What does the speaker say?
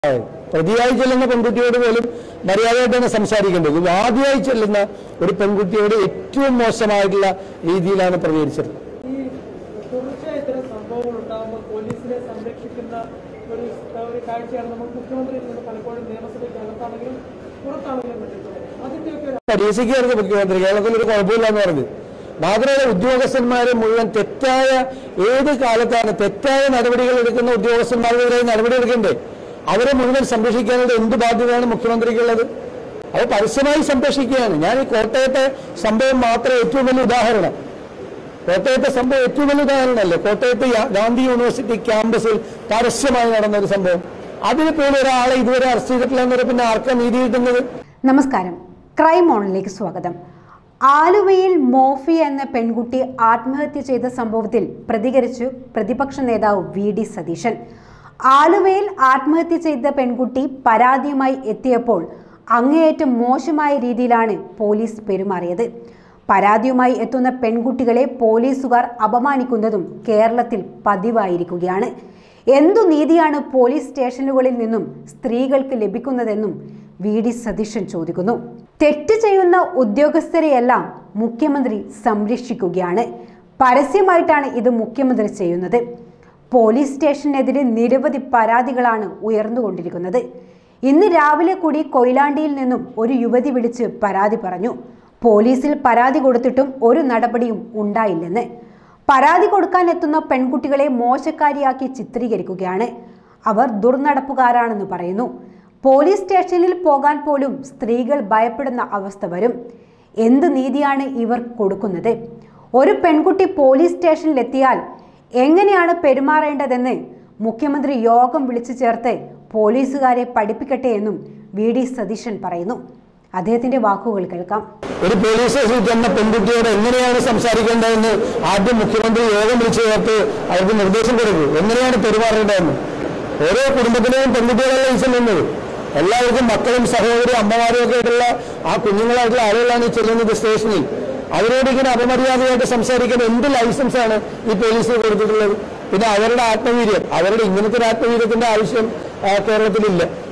പ്രതിയായി ചെല്ലുന്ന പെൺകുട്ടിയോട് പോലും മര്യാദയായിട്ടാണ് സംസാരിക്കേണ്ടത് വാദിയായി ചെല്ലുന്ന ഒരു പെൺകുട്ടിയോട് ഏറ്റവും മോശമായിട്ടുള്ള രീതിയിലാണ് പ്രതികരിച്ചത് ഈ തുടർച്ചയായ ഇത്തരം സംഭവങ്ങൾ ഉണ്ടാകുമ്പോൾ പോലീസിനെ സംരക്ഷിക്കുന്ന ഒരു ഒരു കാഴ്ചയാണ് നമ്മൾ മുഖ്യമന്ത്രിയിൽ നിന്ന് പലപ്പോഴും നിയമസഭയ്ക്ക് അകത്താണെങ്കിലും പുറത്താണെങ്കിലും കണ്ടിട്ടുള്ളത് അതിന്റെയൊക്കെ ഒരു പരീക്ഷിക്കുകയായിരുന്നു മുഖ്യമന്ത്രി കേരളത്തിൽ ഒരു കുഴപ്പമില്ല എന്ന് പറഞ്ഞു മാത്രമല്ല ഉദ്യോഗസ്ഥന്മാരെ മുഴുവൻ തെറ്റായ ഏത് കാലത്താണ് തെറ്റായ നടപടികൾ എടുക്കുന്ന ഉദ്യോഗസ്ഥന്മാർക്കെതിരെ നടപടി എടുക്കണ്ടേ അവരെ മുഴുവൻ സംരക്ഷിക്കാനുള്ള എന്ത് ബാധ്യതയാണ് മുഖ്യമന്ത്രിക്കുള്ളത് അത് പരസ്യമായി സംരക്ഷിക്കുകയാണ് ഞാൻ ഈ കോട്ടയത്തെ സംഭവം മാത്രം ഏറ്റവും വലിയ ഉദാഹരണം കോട്ടയത്തെ സംഭവം ഏറ്റവും വലിയ ഉദാഹരണമല്ലേ കോട്ടയത്ത് യാ- ഗാന്ധി യൂണിവേഴ്സിറ്റി ക്യാമ്പസിൽ പരസ്യമായി നടന്ന ഒരു സംഭവം അതിന് പോലും ഒരാളെ ഇതുവരെ അറസ്റ്റ് ചെയ്തിട്ടില്ല എന്നൊരു പിന്നെ ആർക്കാ നീതി കിട്ടുന്നത് നമസ്കാരം ക്രൈം ഓണിലേക്ക് സ്വാഗതം ആലുവയിൽ മോഫി എന്ന പെൺകുട്ടി ആത്മഹത്യ ചെയ്ത സംഭവത്തിൽ പ്രതികരിച്ചു പ്രതിപക്ഷ നേതാവ് വി ഡി സതീശൻ ആലുവയിൽ ആത്മഹത്യ ചെയ്ത പെൺകുട്ടി പരാതിയുമായി എത്തിയപ്പോൾ അങ്ങേയറ്റം മോശമായ രീതിയിലാണ് പോലീസ് പെരുമാറിയത് പരാതിയുമായി എത്തുന്ന പെൺകുട്ടികളെ പോലീസുകാർ അപമാനിക്കുന്നതും കേരളത്തിൽ പതിവായിരിക്കുകയാണ് എന്തു നീതിയാണ് പോലീസ് സ്റ്റേഷനുകളിൽ നിന്നും സ്ത്രീകൾക്ക് ലഭിക്കുന്നതെന്നും വി ഡി സതീശൻ ചോദിക്കുന്നു തെറ്റ് ചെയ്യുന്ന ഉദ്യോഗസ്ഥരെയെല്ലാം മുഖ്യമന്ത്രി സംരക്ഷിക്കുകയാണ് പരസ്യമായിട്ടാണ് ഇത് മുഖ്യമന്ത്രി ചെയ്യുന്നത് പോലീസ് സ്റ്റേഷനെതിരെ നിരവധി പരാതികളാണ് ഉയർന്നുകൊണ്ടിരിക്കുന്നത് ഇന്ന് രാവിലെ കൂടി കൊയിലാണ്ടിയിൽ നിന്നും ഒരു യുവതി വിളിച്ച് പരാതി പറഞ്ഞു പോലീസിൽ പരാതി കൊടുത്തിട്ടും ഒരു നടപടിയും ഉണ്ടായില്ലെന്ന് പരാതി കൊടുക്കാൻ എത്തുന്ന പെൺകുട്ടികളെ മോശക്കാരിയാക്കി ചിത്രീകരിക്കുകയാണ് അവർ ദുർനടപ്പുകാരാണെന്ന് പറയുന്നു പോലീസ് സ്റ്റേഷനിൽ പോകാൻ പോലും സ്ത്രീകൾ ഭയപ്പെടുന്ന അവസ്ഥ വരും എന്ത് നീതിയാണ് ഇവർ കൊടുക്കുന്നത് ഒരു പെൺകുട്ടി പോലീസ് സ്റ്റേഷനിലെത്തിയാൽ എങ്ങനെയാണ് പെരുമാറേണ്ടതെന്ന് മുഖ്യമന്ത്രി യോഗം വിളിച്ചു ചേർത്ത് പോലീസുകാരെ പഠിപ്പിക്കട്ടെ എന്നും വി ഡി സതീശൻ പറയുന്നു അദ്ദേഹത്തിന്റെ വാക്കുകൾ കേൾക്കാം ഒരു പോലീസ് സ്റ്റേഷനിൽ ചെന്ന പെൺകുട്ടിയോട് എങ്ങനെയാണ് സംസാരിക്കേണ്ടതെന്ന് ആദ്യം മുഖ്യമന്ത്രി യോഗം വിളിച്ചു ചേർത്ത് അവർക്ക് നിർദ്ദേശം കൊടുക്കൂ എങ്ങനെയാണ് പെരുമാറേണ്ടതെന്ന് ഓരോ കുടുംബത്തിലെയും പെൺകുട്ടികളല്ല ഈ ചെല്ലുന്നത് എല്ലാവർക്കും മക്കളും സഹോദരി അമ്മമാരും ഒക്കെ ആയിട്ടുള്ള ആ കുഞ്ഞുങ്ങളായിട്ടുള്ള ആളുകളാണ് ഈ ചെല്ലുന്നത് സ്റ്റേഷനിൽ അവരോട് ഇങ്ങനെ അപമര്യാദയായിട്ട് സംസാരിക്കാൻ എന്ത് ലൈസൻസ് ആണ് ഈ പോലീസിന് കൊടുത്തിട്ടുള്ളത് പിന്നെ അവരുടെ ആത്മവീര്യം അവരുടെ ഇങ്ങനത്തെ ഒരു ആത്മവീര്യത്തിന്റെ ആവശ്യം ആ, കേരളത്തിലില്ല